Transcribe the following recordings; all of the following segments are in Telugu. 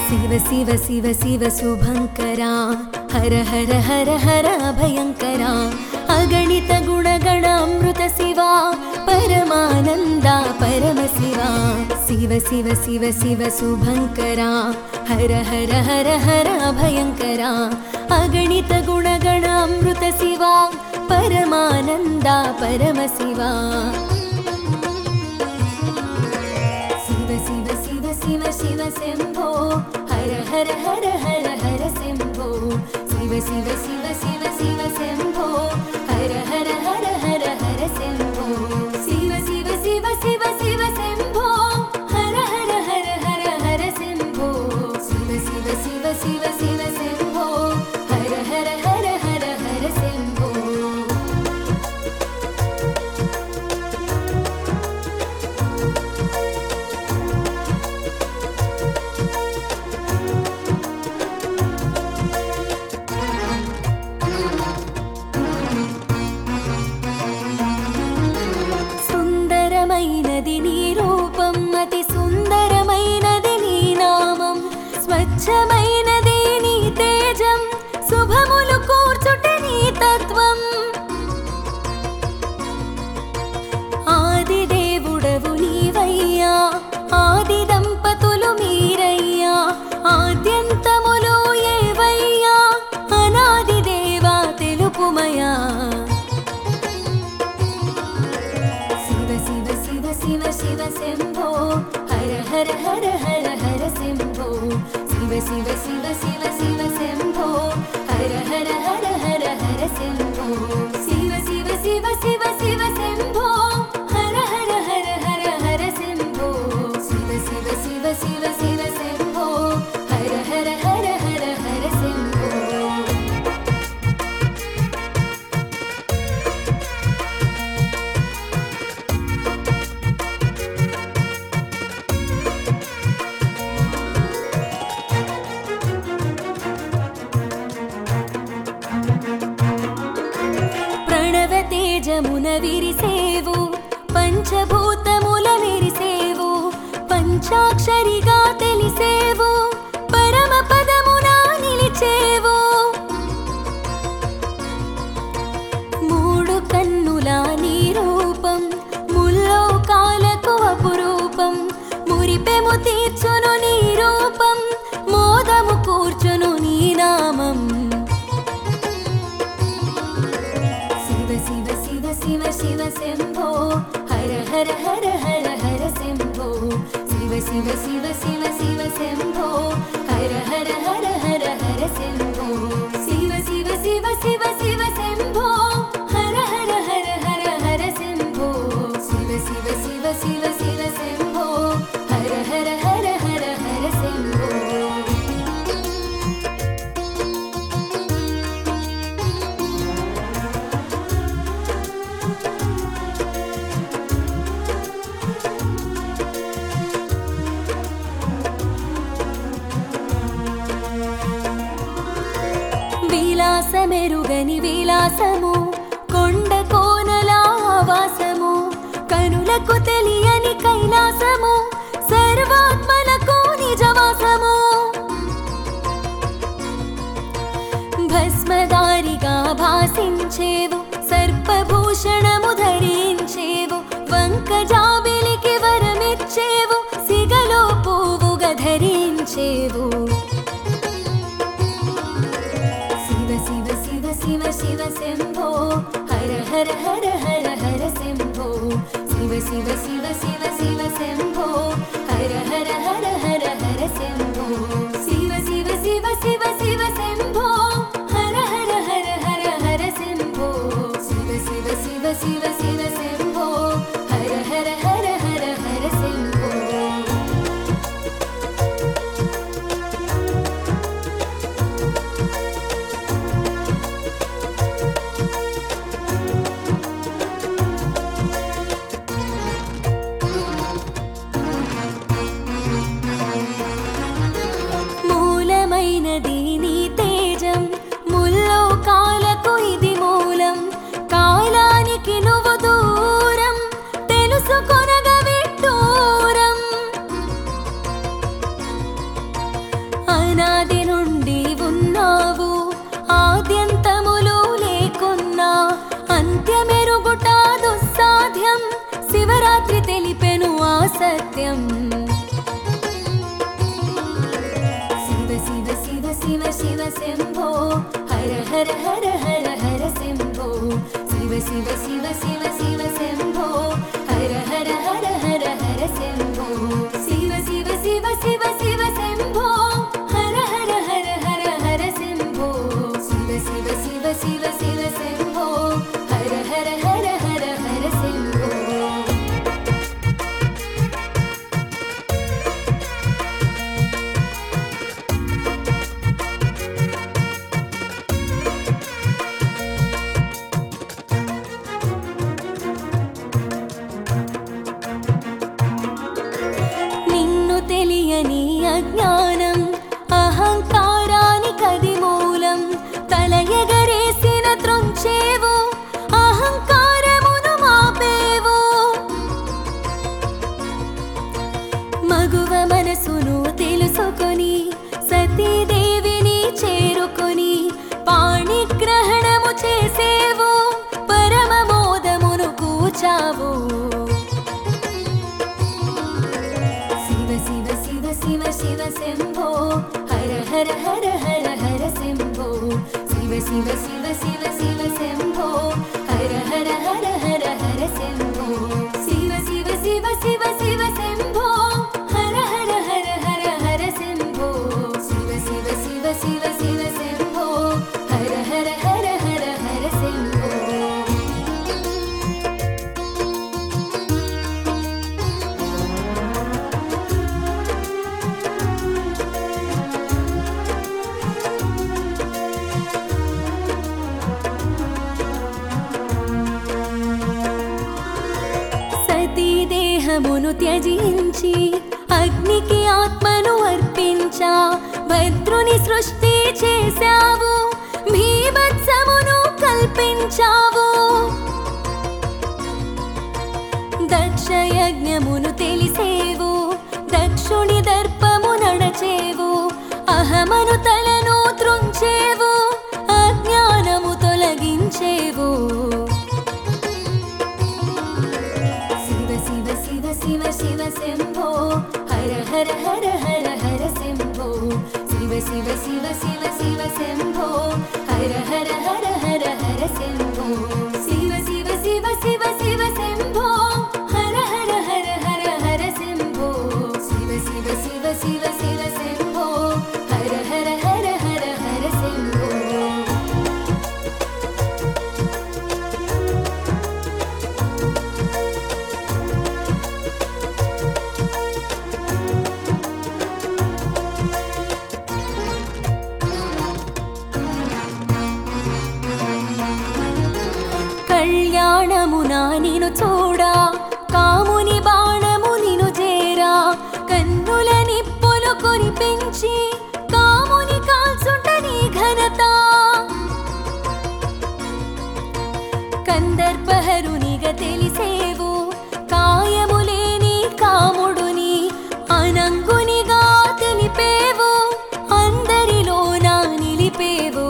శివ శివ శివ శివ శుభంకరా హర హర హర హర భయంకరా అగణిత గుణగణ అమృత శివ పరమానంద పరమ శివ శివ శివ శివ శివ శుభంకరా హర హర హర హర భయంకరా అగణిత గుణగణ అమృత శివ పరమానంద పరమ శివ శివ శివ శివ శివ శివ శంభో హర హర హర హర హర శంభో శివ శివ శివ శివ శివ శంభో హర హర హర హర హర శంభో శివ శివ శివ శివ శివ శంభో హర హర హర హర హర శంభో శివ శివ శివ శివ శివ శంభో హర హర హర హర హర శంభో సుందరమైనది నీ రూపం అతి సుందరమైనది నీ నామం స్వచ్ఛమైనది నీ తేజం శుభములు కూర్చుట నీ తత్వం ఆది దేవుడవు నీవయ్యా ఆది దంపతులు మీరయ్యా ఆద్యంతములు ఏవయ్యా అనాది దేవా తెలుపుమయా శివ శివ శివ శివ శివ శంభో హర హర హర హర హర శంభో శివ శివ శివ శివ శివ శంభో హర హర హర హర హర శంభో శివ శివ శివ శివ శివ శంభో హర హర హర హర హర శంభో శివ శివ శివ శివ శివ శంభో హర హర హర హర హర శంభో ప్రణవ తేజమున విరిసేవు పంచభూతముల మెరిసేవు పంచాక్షరిగా తెలిసేవు పరమ పదమున నిలిచేవు మూడు కన్నుల నీ రూపం ముల్లోకాలకు అపురూపం మురిపెము తీర్చును నీ రూపం మోదము కూర్చును నీ నామం శివ శివ శివ శివ శివ శంభో హర హర హర హర హర శంభో శివ శివ శివ శివ శివ శంభో హర హర హర హర హర శంభో శివ శివ శివ శివ శివ శంభో హర హర హర హర హర శంభో శివ శివ శివ శివ శివ శంభో హర హర హర హర హర శంభో విలాసమెరుగని విలాసము కొండ కోనల ఆవాసము కనులకు తెలియని కైలాసము సర్వాత్మలకు నిజవాసము భస్మదారిగా భాసించేవు సర్పభూషణము ధరించేవు వంక జాబిలికి వరమిచ్చేవు సిగలో పువ్వుగా ధరించేవు శివ శివ శివ శివ శివ శంభో హర హర హర హర హర శంభో శివ శివ శివ శివ శివ శంభో హర హర హర హర హర శంభో శివ శివ శివ శివ శివ శంభో హర హర హర హర హర శంభో శివ శివ శివ శివ శివ శంభో హర హర హర హర హర శంభో అనాది నుండి ఉన్నావు ఆద్యంతములు లేకున్నా అంత్యమెరుగుట దుస్సాధ్యం శివరాత్రి తెలిపెను ఆ సత్యం శివ శివ శివ శివ శివ శంభో హర హర హర హర హర శంభో శివ శివ శివ శివ శివ శంభో హర హర హర హర హర శంభో శివ శివ శివ శివ శివ శంభో హర హర హర హర హర శంభో శివ శివ శివ శివ శివ శంభో హర హర హర హర హర శంభో నిన్ను తెలియని అజ్ఞానం అహంకారానికది మూలం తల ఎగరేసిన త్రొంచేవు అహంకారమును మాపేవు మగువ మనసును తెలుసుకొని సతీదేవిని చేరుకొని పాణిగ్రహణము చేసేవు పరమ మోదమును కూచావు శివ శివ శివ శివ శివ శంభో హర హర హర హర హర శంభో శివ శివ శివ శివ శివ శంభో హర హర హర హర హర శంభో శివ శివ శివ శివ శివ శంభో హర హర హర హర హర శంభో శివ శివ శివ శివ శివ శంభో హర హర హర హర హర శంభో సతీ దేహమును త్యజించి అగ్నికి ఆత్మను అర్పించా భద్రుని సృష్టి చేశావు భీభత్సమును కల్పించావు దక్షయజ్ఞమును తెలిసేవు దక్షుని దర్పము నడచేవు అహమను తలను త్రుంచేవు అజ్ఞానము తొలగించేవు శివ శివ శివ శివ శివ శంభో హర హర హర హర హర శంభో శివ శివ శివ శివ శివ శంభో హర హర హర హర హర శంభో శివ శివ శివ శివ శివ శంభో హర హర హర హర హర శంభో శివ శివ శివ శివ శివ శంభో హర హర హర హర హర శంభో కళ్యాణమునా నిను చూడా కాముని బాణము నిను చేరా కన్నుల నిప్పులు కురిపించి కాముని కాల్చుంట నీ ఘనత కందర్పహరునిగా తెలిసేవు కాయములేని కాముడుని అనంగునిగా తెలిపేవు అందరిలోన నిలిపేవు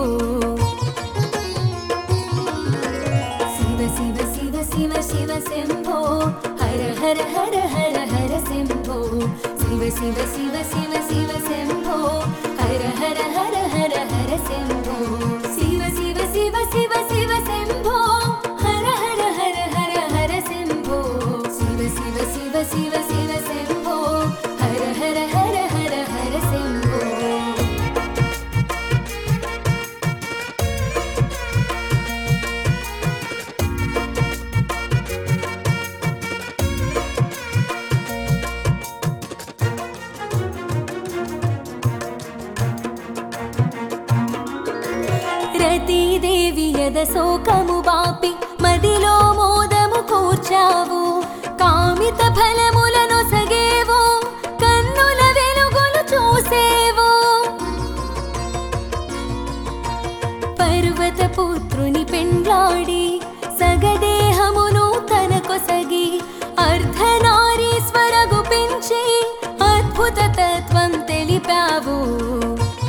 శివ శివ శివ శివ శివ శంభో హర హర హర హర హర శంభో శివ శివ శివ శివ శివ శంభో హర హర హర హర హర శంభో శివ శివ శివ శివ శివ శంభో హర హర హర హర హర శంభో శివ శివ శివ శివ శివ శంభో హర హర హర హర హర శంభో రతీదేవి యద శోకము బాపి మదిలో మోదము కూర్చావు కామిత ఫలములను సగేవు కన్నుల వెలుగులు చూసేవు పర్వత పుత్రుని పెండ్లాడి సగదేహమును తనకొసగి అర్ధనారీశ్వర గుపించి అద్భుత తత్వం తెలిపావు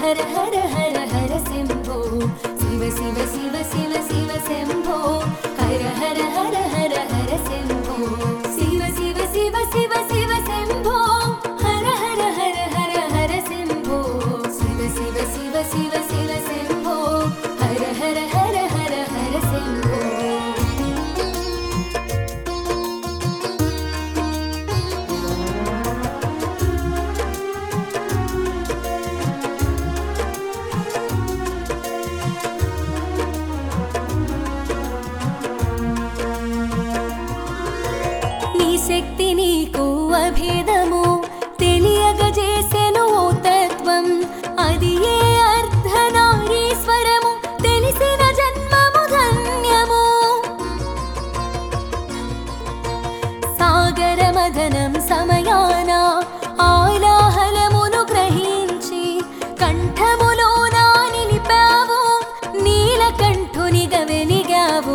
హర హర హర హర శంభో శివ శివ శివ శివ శివ శంభో హర హర హర హర హర శంభో శివ శివ శివ శివ శివ శంభో హర హర హర హర హర శంభో శివ శివ శివ శివ శివ శంభో హర హర హర హర హర శంభో నీ శక్తి నీకు అభేదము తెలియగజేసెను ఓ తత్వం అది ఏ అర్ధనారీశ్వరము తెలిసిన జన్మము ధన్యము సాగర మదనం సమయాన ఆలాహలమును గ్రహించి కంఠములోన నిలిపావు నీలకంఠునిగా వెలిగావు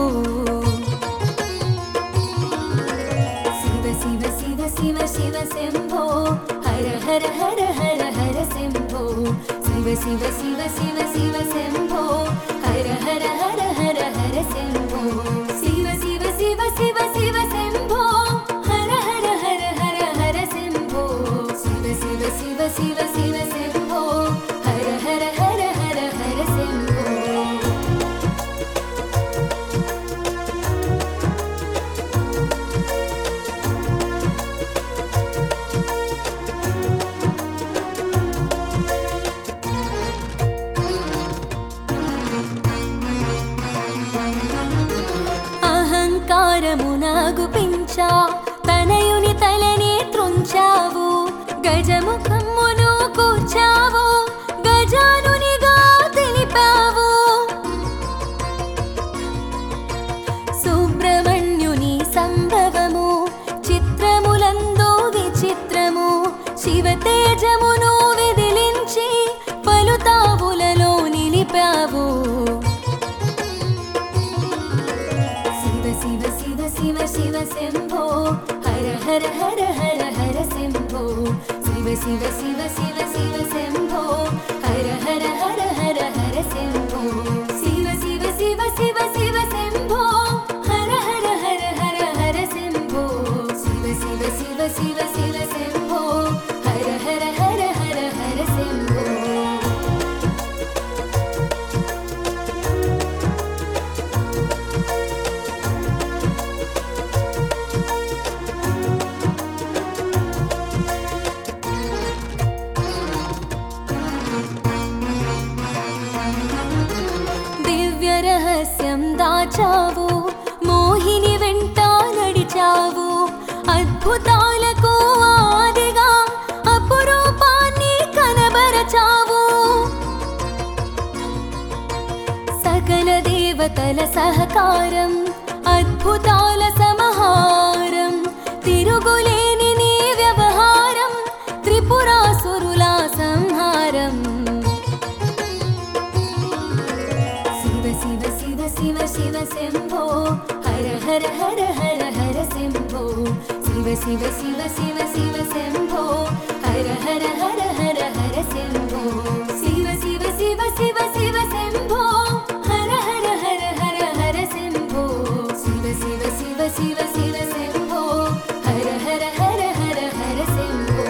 శివ శివ శివ శివ శివ శంభో హర హర హర హర హర శంభో శివ శివ శివ శివ శివ శంభో హర హర హర హర హర శంభో శివ శివ శివ శివ శివ శంభో హర హర హర హర హర శంభో శివ శివ శివ శివ శివ శంభో హర హర హర హర హర శంభో అహంకారమునాగు పించా తనయుని తలనే త్రుంచావు గజముఖమును కూర్చావు గజానునిగా తెలిపావు సుబ్రహ్మణ్యుని సంభవము చిత్రములందు విచిత్రము శివ తేజమును విదిలించి పలుతావులలో నిలిపావు శివ శివ శివ శివ శివ శంభో హర హర హర హర హర శంభో శివ శివ శివ శివ శివ శంభో హర హర హర హర హర శంభో శివ శివ శివ శివ శివ శంభో హర హర హర హర హర శంభో శివ శివ శివ శివ శివ శంభో హర హర హర హర హర శంభో దివ్య రహస్యం దాచావు మోహిని వెంట నడిచావు అద్భుతాలకు ఆదిగా అపురూపాన్ని కనబరచావు సకల దేవతల సహకారం అద్భుతాల సమహారం తిరుగులేని నీ వ్యవహారం త్రిపురాసురుల సంహారం శివ శివ శివ శివ శివ శంభో హర హర హర హర హర శంభో శివ శివ శివ శివ శివ శంభో హర హర హర హర హర శంభో శివ శివ శివ శివ శివ శంభో హర హర హర హర హర శంభో శివ శివ శివ శివ శివ శంభో హర హర హర హర హర శంభో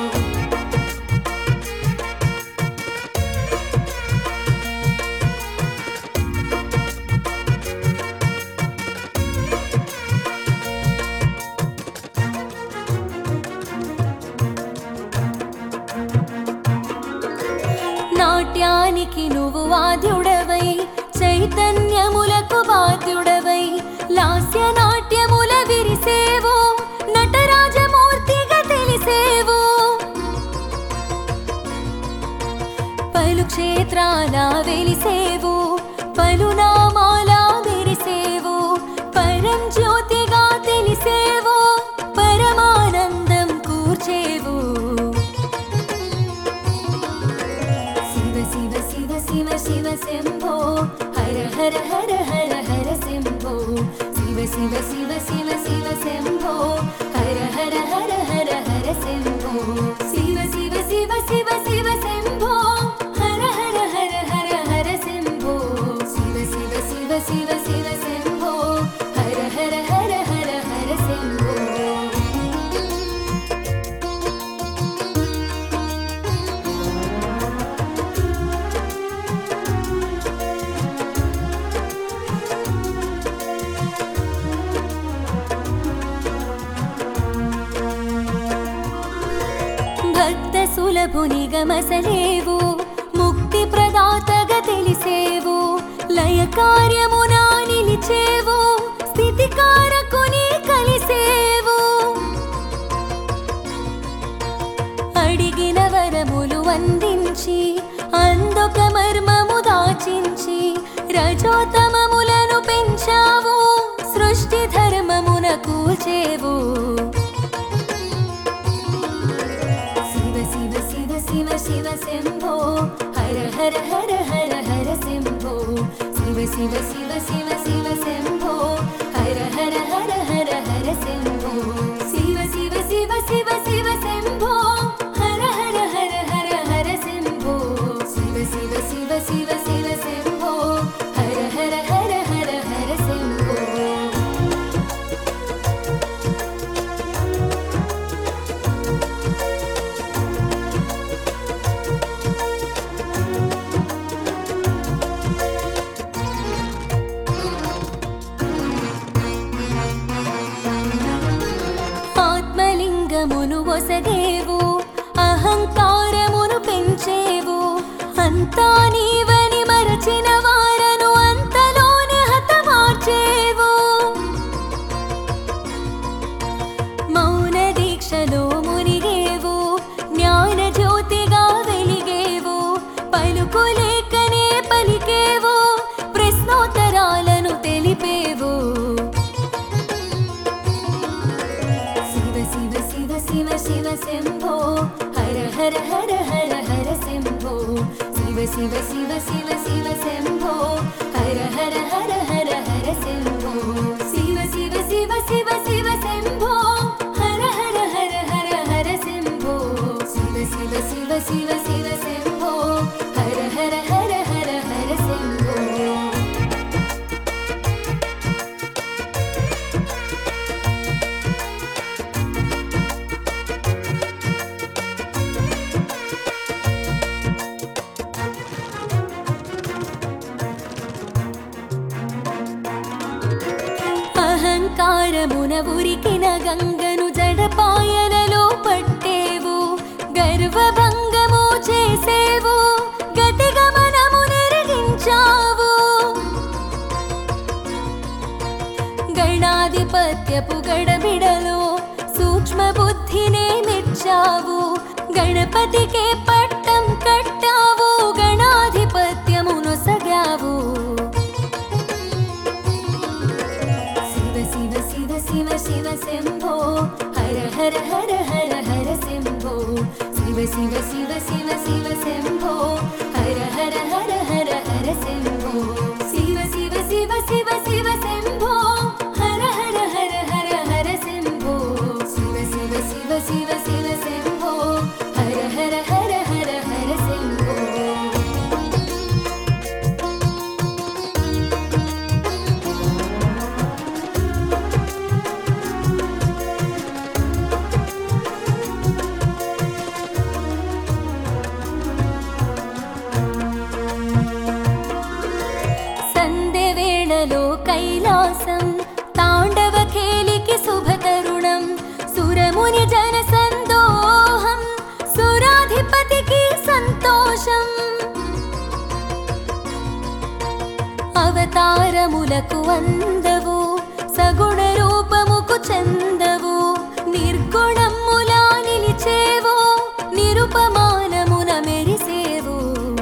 నాట్యానికి నువ్వు వాద్యుడవై చైతన్యములకు వాద్యుడవై లాస్య నాట్యముల విరిసేవు నటరాజమూర్తిగా తెలిసేవు పలు క్షేత్రాల వెలిసేవు పలు నామాల మెరిసేవు పరం జ్యోతిగా తెలిసేవు పరమానందం కూర్చేవు శివ శివ శివ శివ శివ శంభో హర హర హర హర హర శంభో శివ శివ శివ శివ శివ శంభో హర హర హర హర హర శంభో శివ శివ శివ శివ శివ శంభో హర హర సులభునిగా మసలేవు ముక్తి ప్రదాతగా తెలిసేవు లయ కార్యమునా నిలిచేవు స్థితి కారకుని కలిసేవు అడిగిన వరములు అందించి అందొక మర్మము దాచించి రజోతమములను పెంచావు సృష్టి ధర్మమున కూల్చేవు శివ శివ శివ శివ శివ శంభో హర హర హర హర హర శంభో శివ శివ శివ శివ శివ శంభో హర హర హర హర హర శంభో శివ శివ శివ శివ శివ శంభో హర హర హర హర హర శంభో శివ శివ శివ శివ శివ శంభో హర హర హర హర హర శంభో ఆత్మలింగమును ఒసగేవు అహంకారమును పెంచేవు అంతా నీవని మరచిన వారను అంతలోనే హతమార్చేవు మౌన దీక్షలో మునిగేవు జ్ఞాన జ్యోతిగా వెలిగేవు పలుకులేకనే పలికేవు ప్రశ్నోత్తరాలను తెలిపేవు శివ శివ శివ శివ శివ శంభో హర హర హర హర హర శంభో శివ శివ శివ శివ శివ శంభో హర హర హర హర హర శంభో శివ శివ శివ శివ శివ శంభో హర హర హర హర హర శంభో శివ శివ శివ శివ శివ శంభో హర హర హర హర హర శంభో అహంకారమున ఉరికిన గంగను జడపాయలలో పట్టేవు గర్వభంగము చేసేవు గతిగమనము నెరగించావు గణాధిపత్యపు గడబిడలో సూక్ష్మ బుద్ధినే మెచ్చావు గణపతికే పట్టం కట్టావు గణాధిపత్యమును సగావు శివ శివ శివ శివ శివ శంభో హర హర హర హర హర శంభో శివ శివ శివ శివ శివ శంభో హర హర హర హర హర శంభో శివ శివ శివ శివ శివ శంభో హర హర హర హర హర శంభో శివ శివ శివ శివ శివ శంభో హర హర హర హర హర శంభో సంధ్య వేళలో కైలాసం తాండవ ఖేలికి శుభతరుణం సురముని జన సందోహం సురాధిపతికి సంతోషం అవతారములకు అందవు సగుణ రూపముకు చందవు నిర్గుణములా నిలిచేవు నిరుపమానమున మెరిసేవు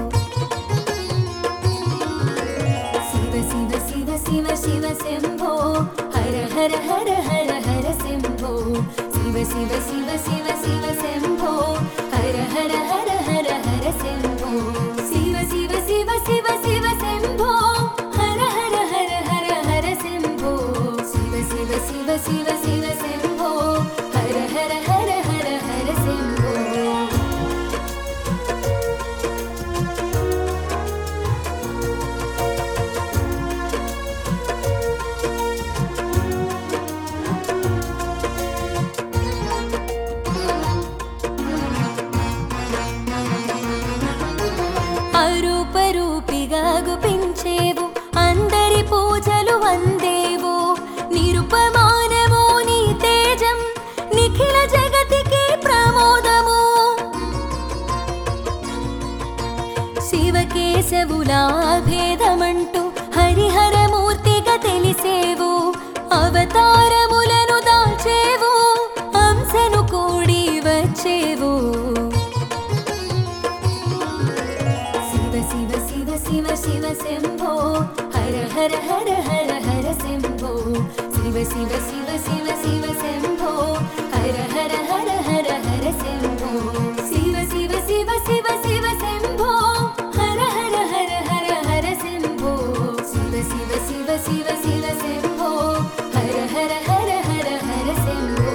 శివ శివ శివ శివ శివ శంభో హర హర హర హర హర శంభో శివ శివ శివ శివ శివ శంభో హర హర హర హర హర శంభో శివ శివ శివ శివ శివ శంభో హర హర హర హర హర శంభో శివ శివ శివ శివ శివ శంభో హర హర హర హర హర శంభో జీవులా భేదమంటూ హరిహరమూర్తిగా తెలిసేవు అవతారములను దాచేవు అంశను కూడి వచ్చేవు శివ శివ శివ శివ శివ శంభో హర హర హర హర హర శంభో శివ శివ శివ శివ శివ శంభో హర హర హర హర హర శంభో శివ శివ శివ శివ శివ శంభో హర హర హర హర హర శంభో శివ శివ శివ శివ శివ శంభో హర హర హర హర హర శంభో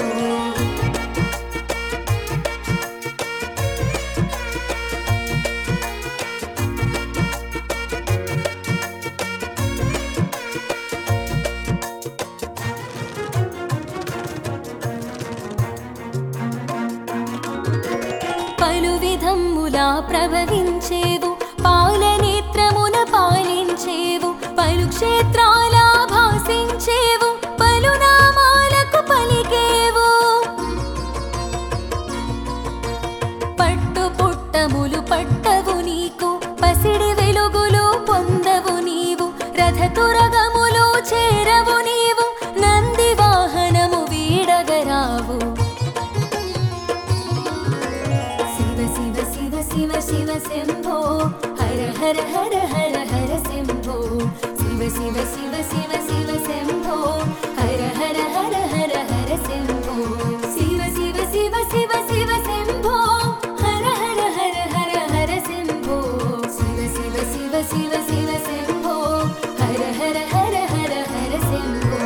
పలు విధములా ప్రభవించేవు పాలనేత్రమున పాలించేవు పలు క్షేత్రాల భాసించేవు పలు నామాలకు పలికేవు పట్టు పుట్టములు పట్టవు నీకు పసిడి వెలుగులు పొందవు నీవు రథ తురగములు చేరవు నీవు నంది వాహనము వీడగరావు శివ శివ శివ శివ శివ శంభో హర హర హర హర హర శంభో శివ శివ శివ శివ శివ శంభో హర హర హర హర హర శంభో శివ శివ శివ శివ శివ శంభో హర హర హర హర హర శంభో శివ శివ శివ శివ శివ శంభో హర హర హర హర హర శంభో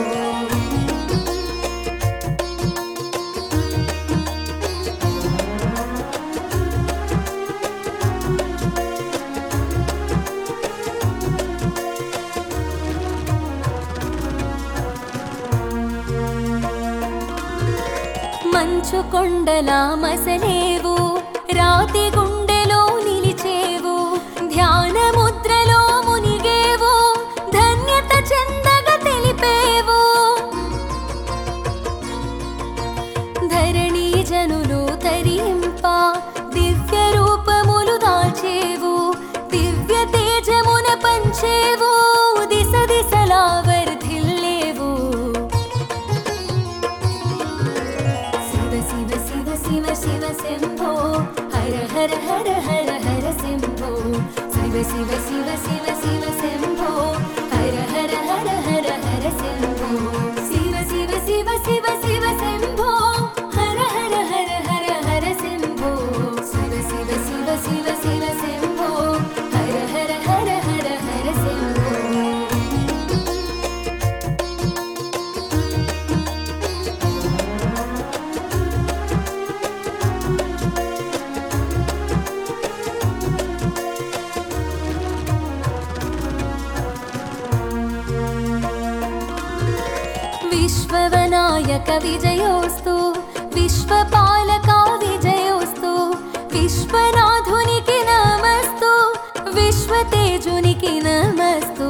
మంచు కొండలా మసలేవు రాతి గుండెలో నిలిచేవు ధ్యాన ముద్రలో మునిగేవు ధన్యత చెందగ తెలిపేవు ధరణి జనులు తరింప దివ్య రూపములు దాచేవు దివ్య తేజమున పంచేవు దిశ దిశలా వర్ధిల్లేవు శివ శివ శివ శివ శివ శంభో హర హర హర హర హర శంభో శివ శివ శివ శివ శివ శంభో హర హర హర హర హర శంభో శివ శివ శివ శివ శివ శంభో హర హర హర హర హర శంభో శివ శివ శివ శివ శివ శంభో హర హర హర హర హర శంభో విశ్వవనాయక విజయోస్తు విశ్వపాలక విజయోస్తు విశ్వనాథునికి నమస్తు విశ్వతేజునికి నమస్తు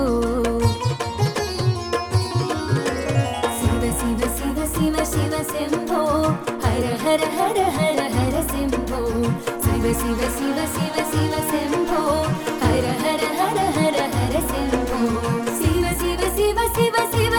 శివ శివ శివ శివ శివ శంభో హర హర హర హర హర శంభో శివ శివ శివ శివ శివ శంభో హర హర హర హర హర శంభో శివ శివ శివ శివ శివ